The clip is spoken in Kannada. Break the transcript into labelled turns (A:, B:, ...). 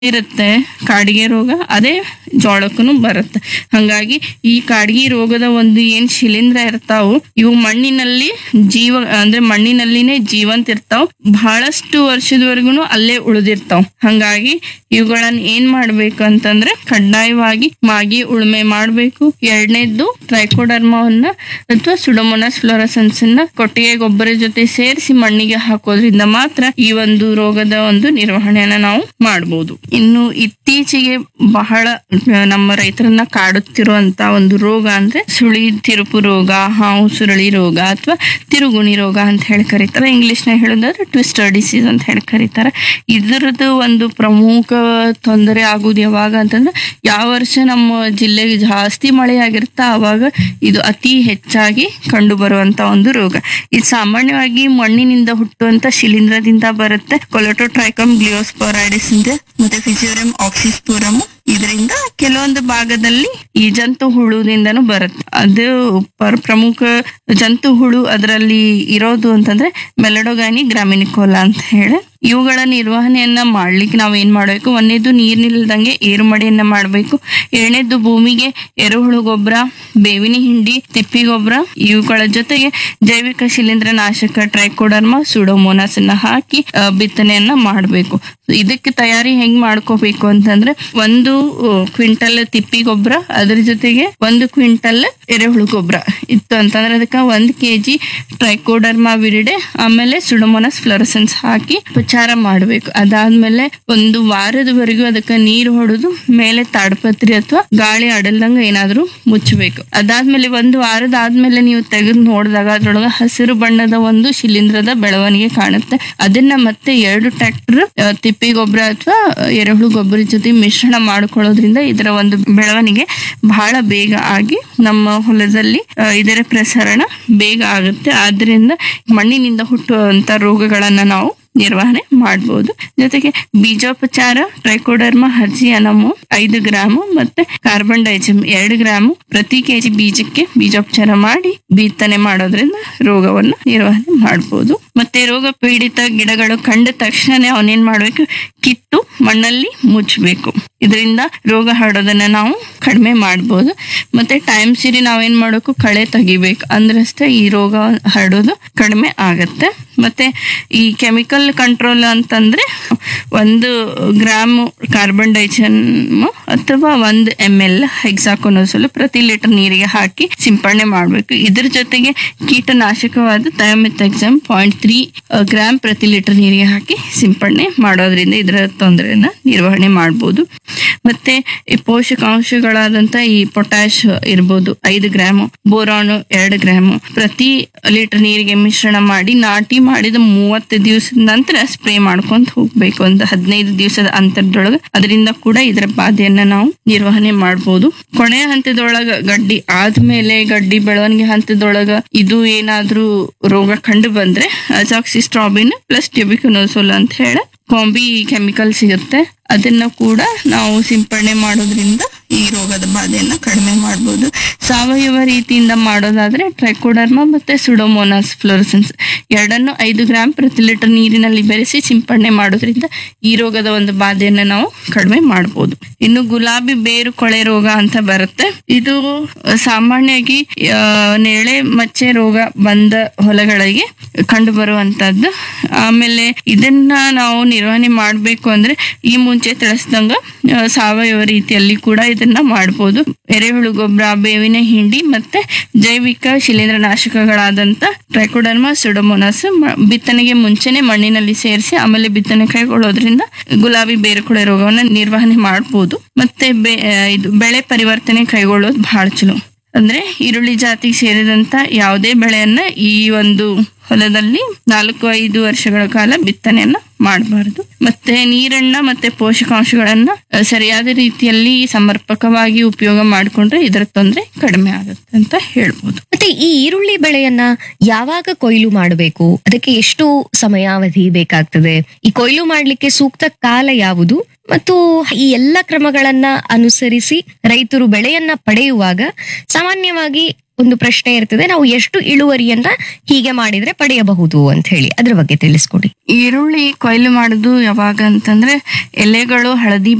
A: ಇರುತ್ತೆ ಕಾಡಿಗೆ ರೋಗ ಅದೇ ಜೋಳಕ್ಕೂ ಬರುತ್ತೆ ಹಂಗಾಗಿ ಈ ಕಾಡಿಗೆ ರೋಗದ ಒಂದು ಏನ್ ಶಿಲೀಂಧ್ರ ಇರ್ತಾವು ಇವು ಮಣ್ಣಿನಲ್ಲಿ ಜೀವ ಅಂದ್ರೆ ಮಣ್ಣಿನಲ್ಲಿನೇ ಜೀವಂತ ಇರ್ತಾವ್ ಬಹಳಷ್ಟು ವರ್ಷದವರೆಗೂ ಅಲ್ಲೇ ಉಳಿದಿರ್ತಾವ್ ಹಂಗಾಗಿ ಇವುಗಳನ್ನ ಏನ್ ಮಾಡ್ಬೇಕು ಅಂತಂದ್ರೆ ಕಡ್ಡಾಯವಾಗಿ ಮಾಗಿ ಉಳುಮೆ ಮಾಡ್ಬೇಕು ಎರಡನೇದ್ದು ಟ್ರೈಕೋಡರ್ಮವನ್ನ ಅಥವಾ ಸುಡಮೊನಾಸ್ ಫ್ಲೋರಸನ್ಸ್ ನ ಕೊಟ್ಟಿಗೆ ಗೊಬ್ಬರ ಜೊತೆ ಸೇರಿಸಿ ಮಣ್ಣಿಗೆ ಹಾಕೋದ್ರಿಂದ ಮಾತ್ರ ಈ ಒಂದು ರೋಗದ ಒಂದು ನಿರ್ವಹಣೆಯನ್ನ ನಾವು ಮಾಡಬಹುದು ಇನ್ನು ಇತ್ತೀಚೆಗೆ ಬಹಳ ಆ, ನಮ್ಮ ರೈತರನ್ನ ಕಾಡುತ್ತಿರುವಂತ ಒಂದು ರೋಗ ಅಂದ್ರೆ ಸುಳಿ ತಿರುಪು ರೋಗ ಹಾವು ಸುರಳಿ ರೋಗ ಅಥವಾ ತಿರುಗುಣಿ ರೋಗ ಅಂತ ಹೇಳಿ ಕರೀತಾರೆ ಇಂಗ್ಲಿಷ್ ನ ಹೇಳೋದಾದ್ರೆ ಟ್ವಿಸ್ಟರ್ ಡಿಸೀಸ್ ಅಂತ ಹೇಳಿ ಕರೀತಾರೆ ಇದರದ್ದು ಒಂದು ಪ್ರಮುಖ ತೊಂದರೆ ಆಗುದು ಯಾವಾಗ ಅಂತಂದ್ರೆ ಯಾವ ವರ್ಷ ನಮ್ಮ ಜಿಲ್ಲೆಗೆ ಜಾಸ್ತಿ ಮಳೆ ಆಗಿರುತ್ತಾ ಅವಾಗ ಇದು ಅತಿ ಹೆಚ್ಚಾಗಿ ಕಂಡು ಬರುವಂತ ಒಂದು ರೋಗ ಇದು ಸಾಮಾನ್ಯವಾಗಿ ಮಣ್ಣಿನಿಂದ ಹುಟ್ಟುವಂತ ಶಿಲೀಂಧ್ರದಿಂದ ಬರುತ್ತೆ ಕೊಲೊಟೋಟ್ರೈಕಮ್ ಗ್ಲಿಯೋಸ್ಪೊರಾಡಿಸ್ ಇದೆ ಮತ್ತೆ ಫಿಸಿಯೋರಿಯಂ ಆಕ್ಸಿಸ್ಪೋರಮ್ ಇದರಿಂದ ಕೆಲವೊಂದು ಭಾಗದಲ್ಲಿ ಈ ಜಂತು ಹುಳುದಿಂದನೂ ಬರುತ್ತೆ ಅದು ಪರ್ ಪ್ರಮುಖ ಜಂತು ಹುಳು ಅದರಲ್ಲಿ ಇರೋದು ಅಂತಂದ್ರೆ ಮೆಲಡೋಗಾನಿ ಗ್ರಾಮಿನಿಕೋಲಾ ಅಂತ ಹೇಳಿ ಇವುಗಳ ನಿರ್ವಹಣೆಯನ್ನ ಮಾಡ್ಲಿಕ್ಕೆ ನಾವ್ ಏನ್ ಮಾಡ್ಬೇಕು ಒಂದೇದು ನೀರ್ ನಿಲ್ದಂಗೆ ಏರು ಮಡಿಯನ್ನ ಮಾಡ್ಬೇಕು ಎರಡನೇದು ಭೂಮಿಗೆ ಎರೆಹುಳು ಗೊಬ್ಬರ ಬೇವಿನ ಹಿಂಡಿ ತಿಪ್ಪಿ ಗೊಬ್ಬರ ಇವುಗಳ ಜೊತೆಗೆ ಜೈವಿಕ ಶಿಲೀಂಧ್ರ ನಾಶಕ ಟ್ರೈಕೋಡರ್ಮ ಸುಡೋಮೋನಾಸ್ ಅನ್ನ ಹಾಕಿ ಆ, ಬಿತ್ತನೆಯನ್ನ ಮಾಡ್ಬೇಕು ಇದಕ್ಕೆ ತಯಾರಿ ಹೆಂಗ್ ಮಾಡ್ಕೋಬೇಕು ಅಂತಂದ್ರೆ ಒಂದು ಕ್ವಿಂಟಲ್ ತಿಪ್ಪಿ ಗೊಬ್ಬರ ಅದ್ರ ಜೊತೆಗೆ ಒಂದು ಕ್ವಿಂಟಲ್ ಎರೆಹುಳು ಗೊಬ್ಬರ ಇತ್ತು ಅಂತಂದ್ರೆ ಅದಕ್ಕೆ ಒಂದ್ ಕೆಜಿ ಟ್ರೈಕೋಡರ್ಮಾ ವಿರಿಡೆ ಆಮೇಲೆ ಸುಡಮೋನಸ್ ಫ್ಲೋರಸನ್ಸ್ ಹಾಕಿ ಉಪಚಾರ ಮಾಡ್ಬೇಕು ಅದಾದ್ಮೇಲೆ ಒಂದು ವಾರದವರೆಗೂ ಅದಕ್ಕೆ ನೀರು ಹೊಡೆದು ಮೇಲೆ ತಾಡ್ಪತ್ರಿ ಅಥವಾ ಗಾಳಿ ಆಡಲ್ದಂಗ ಏನಾದ್ರೂ ಮುಚ್ಚಬೇಕು ಅದಾದ್ಮೇಲೆ ಒಂದು ವಾರದ ಆದ್ಮೇಲೆ ನೀವು ತೆಗೆದು ನೋಡಿದಾಗ ಅದ್ರೊಳಗ ಹಸಿರು ಬಣ್ಣದ ಒಂದು ಶಿಲೀಂಧ್ರದ ಬೆಳವಣಿಗೆ ಕಾಣುತ್ತೆ ಅದನ್ನ ಮತ್ತೆ ಎರಡು ಟ್ರ್ಯಾಕ್ಟರ್ ತಿಪ್ಪಿ ಗೊಬ್ಬರ ಅಥವಾ ಎರೆಹುಳು ಗೊಬ್ಬರ ಜೊತೆ ಮಿಶ್ರಣ ಮಾಡ್ಕೊಳ್ಳೋದ್ರಿಂದ ಇದರ ಒಂದು ಬೆಳವಣಿಗೆ ಬಹಳ ಬೇಗ ಆಗಿ ನಮ್ಮ ಹೊಲದಲ್ಲಿ ಆ, ಇದರ ಪ್ರಸರಣ ಬೇಗ ಆಗುತ್ತೆ ಆದ್ರಿಂದ ಮಣ್ಣಿನಿಂದ ಹುಟ್ಟುವಂತ ರೋಗಗಳನ್ನ ನಾವು ನಿರ್ವಹಣೆ ಮಾಡಬಹುದು ಜೊತೆಗೆ ಬೀಜೋಪಚಾರ ಟ್ರೈಕೋಡರ್ಮ ಹರ್ಜಿಯನಮು ಐದು ಗ್ರಾಮು ಮತ್ತೆ ಕಾರ್ಬನ್ ಡೈಜಮ್ ಎರಡು ಗ್ರಾಮು ಪ್ರತಿ ಕೆಜಿ ಬೀಜಕ್ಕೆ ಬೀಜೋಪಚಾರ ಮಾಡಿ ಬಿತ್ತನೆ ಮಾಡೋದ್ರಿಂದ ರೋಗವನ್ನು ನಿರ್ವಹಣೆ ಮಾಡಬಹುದು ಮತ್ತೆ ರೋಗ ಪೀಡಿತ ಗಿಡಗಳು ಕಂಡ ತಕ್ಷಣ ಅವನೇನ್ ಮಾಡ್ಬೇಕು ಕಿತ್ತು ಮಣ್ಣಲ್ಲಿ ಮುಚ್ಚಬೇಕು ಇದರಿಂದ ರೋಗ ಹರಡೋದನ್ನ ನಾವು ಕಡಿಮೆ ಮಾಡ್ಬೋದು ಮತ್ತೆ ಟೈಮ್ ಸಿರಿ ನಾವೇನ್ ಮಾಡಬೇಕು ಕಳೆ ತೆಗಿಬೇಕು ಅಂದ್ರಷ್ಟೇ ಈ ರೋಗ ಹರಡೋದು ಕಡಿಮೆ ಆಗತ್ತೆ ಮತ್ತೆ ಈ ಕೆಮಿಕಲ್ ಕಂಟ್ರೋಲ್ ಅಂತಂದ್ರೆ ಒಂದು ಗ್ರಾಮ್ ಕಾರ್ಬನ್ ಡೈಚನ್ ಅಥವಾ ಒಂದು ಎಮ್ ಎಲ್ ಹೆಕ್ಸಾಕೊನೋಸಲು ಪ್ರತಿ ಲೀಟರ್ ನೀರಿಗೆ ಹಾಕಿ ಸಿಂಪಡಣೆ ಮಾಡಬೇಕು ಇದ್ರ ಜೊತೆಗೆ ಕೀಟನಾಶಕವಾದ ಥಯೋಮಿಥೆಕ್ಸಮ್ ಪಾಯಿಂಟ್ ತ್ರೀ ಗ್ರಾಮ್ ಪ್ರತಿ ಲೀಟರ್ ನೀರಿಗೆ ಹಾಕಿ ಸಿಂಪಡಣೆ ಮಾಡೋದ್ರಿಂದ ಇದರ ತೊಂದರೆಯನ್ನ ನಿರ್ವಹಣೆ ಮಾಡಬಹುದು ಮತ್ತೆ ಈ ಪೋಷಕಾಂಶಗಳಾದಂತ ಈ ಪೊಟ್ಯಾಶ್ ಇರ್ಬೋದು ಐದು ಗ್ರಾಮು ಬೋರಾನು ಎರಡು ಗ್ರಾಮು ಪ್ರತಿ ಲೀಟರ್ ನೀರಿಗೆ ಮಿಶ್ರಣ ಮಾಡಿ ನಾಟಿ ಮಾಡಿದ ಮೂವತ್ತು ದಿವಸದ ನಂತರ ಸ್ಪ್ರೇ ಮಾಡ್ಕೊಂತ ಹೋಗ್ಬೇಕು ಒಂದು ಹದಿನೈದು ದಿವಸದ ಅಂತರದೊಳಗೆ ಅದರಿಂದ ಕೂಡ ಇದರ ಬಾಧೆಯನ್ನ ನಾವು ನಿರ್ವಹಣೆ ಮಾಡಬಹುದು ಕೊನೆಯ ಹಂತದೊಳಗ ಗಡ್ಡಿ ಆದ್ಮೇಲೆ ಗಡ್ಡಿ ಬೆಳವಣಿಗೆ ಹಂತದೊಳಗ ಇದು ಏನಾದ್ರೂ ರೋಗ ಕಂಡು ಬಂದ್ರೆ ಅಜಾಕ್ಸಿಸ್ಟ್ರಾಬಿನ್ ಪ್ಲಸ್ ಟ್ಯೂಬಿಕನೋಸೋಲ್ ಅಂತ ಹೇಳಿ ಕಾಂಬಿ ಕೆಮಿಕಲ್ ಸಿಗುತ್ತೆ ಅದನ್ನ ಕೂಡ ನಾವು ಸಿಂಪಡಣೆ ಮಾಡೋದ್ರಿಂದ ಈ ರೋಗದ ಬಾಧೆಯನ್ನ ಕಡಿಮೆ ಮಾಡಬಹುದು ಸಾವಯವ ರೀತಿಯಿಂದ ಮಾಡೋದಾದ್ರೆ ಟ್ರೈಕೋಡರ್ಮ ಮತ್ತೆ ಸುಡೋಮೋನಾಸ್ ಫ್ಲೋರಸನ್ಸ್ ಎರಡನ್ನು ಐದು ಗ್ರಾಮ್ ಪ್ರತಿ ಲೀಟರ್ ನೀರಿನಲ್ಲಿ ಬೆರೆಸಿ ಸಿಂಪಡಣೆ ಮಾಡೋದ್ರಿಂದ ಈ ರೋಗದ ಒಂದು ಬಾಧೆಯನ್ನ ನಾವು ಕಡಿಮೆ ಮಾಡಬಹುದು ಇನ್ನು ಗುಲಾಬಿ ಬೇರು ಕೊಳೆ ರೋಗ ಅಂತ ಬರುತ್ತೆ ಇದು ಸಾಮಾನ್ಯವಾಗಿ ಆ, ನೇಳೆ ಮಚ್ಚೆ ರೋಗ ಬಂದ ಹೊಲಗಳಿಗೆ ಕಂಡು ಬರುವಂತದ್ದು ಆಮೇಲೆ ಇದನ್ನ ನಾವು ನಿರ್ವಹಣೆ ಮಾಡಬೇಕು ಅಂದ್ರೆ ಈ ಮುಂಚೆ ತಿಳಿಸ್ದಂಗ ಆ, ಸಾವಯವ ರೀತಿಯಲ್ಲಿ ಕೂಡ ಇದನ್ನ ಮಾಡಬಹುದು ಎರೆಹುಳು ಗೊಬ್ಬರ ಬೇವಿನ ಹಿಂಡಿ ಮತ್ತೆ ಜೈವಿಕ ಶಿಲೀಂಧ್ರನಾಶಕಗಳಾದಂತ ಟ್ರೈಕೋಡರ್ಮ ಸುಡೋಮೋನಾಸ್ ಮ- ಬಿತ್ತನೆಗೆ ಮುಂಚೆನೆ ಮಣ್ಣಿನಲ್ಲಿ ಸೇರಿಸಿ ಆಮೇಲೆ ಬಿತ್ತನೆ ಕೈಗೊಳ್ಳೋದ್ರಿಂದ ಗುಲಾಬಿ ಬೇರುಕೊಳೆ ರೋಗವನ್ನ ನಿರ್ವಹಣೆ ಮಾಡಬಹುದು ಮತ್ತೆ ಬೆ- ಆ, ಇದು ಬೆಳೆ ಪರಿವರ್ತನೆ ಕೈಗೊಳ್ಳೋದು ಬಹಳ ಚಲೋ ಅಂದ್ರೆ ಈರುಳ್ಳಿ ಜಾತಿಗೆ ಸೇರಿದಂತ ಯಾವುದೇ ಬೆಳೆಯನ್ನ ಈ ಒಂದು ಹೊಲದಲ್ಲಿ ನಾಲ್ಕು ಐದು ವರ್ಷಗಳ ಕಾಲ ಬಿತ್ತನೆಯನ್ನ ಮಾಡಬಾರದು ಮತ್ತೆ ನೀರನ್ನ ಮತ್ತೆ ಪೋಷಕಾಂಶಗಳನ್ನ ಅಹ್, ಸರಿಯಾದ ರೀತಿಯಲ್ಲಿ ಸಮರ್ಪಕವಾಗಿ ಉಪಯೋಗ ಮಾಡಿಕೊಂಡ್ರೆ ಇದರ ತೊಂದರೆ ಕಡಿಮೆ ಆಗುತ್ತೆ ಅಂತ ಹೇಳ್ಬೋದು
B: ಮತ್ತೆ ಈ ಈರುಳ್ಳಿ ಬೆಳೆಯನ್ನ ಯಾವಾಗ ಕೊಯ್ಲು ಮಾಡಬೇಕು ಅದಕ್ಕೆ ಎಷ್ಟು ಸಮಯಾವಧಿ ಬೇಕಾಗ್ತದೆ ಈ ಕೊಯ್ಲು ಮಾಡ್ಲಿಕ್ಕೆ ಸೂಕ್ತ ಕಾಲ ಯಾವುದು ಮತ್ತು ಈ ಎಲ್ಲ ಕ್ರಮಗಳನ್ನ ಅನುಸರಿಸಿ ರೈತರು ಬೆಳೆಯನ್ನ ಪಡೆಯುವಾಗ ಸಾಮಾನ್ಯವಾಗಿ ಒಂದು ಪ್ರಶ್ನೆ ಇರ್ತದೆ ನಾವು ಎಷ್ಟು ಇಳುವರಿಯನ್ನ ಹೀಗೆ ಮಾಡಿದ್ರೆ ಪಡೆಯಬಹುದು ಅಂತ ಹೇಳಿ ಅದ್ರ ಬಗ್ಗೆ ತಿಳಿಸ್ಕೊಡಿ
A: ಈರುಳ್ಳಿ ಕೊಯ್ಲು ಮಾಡುದು ಯಾವಾಗ ಅಂತಂದ್ರೆ ಎಲೆಗಳು ಹಳದಿ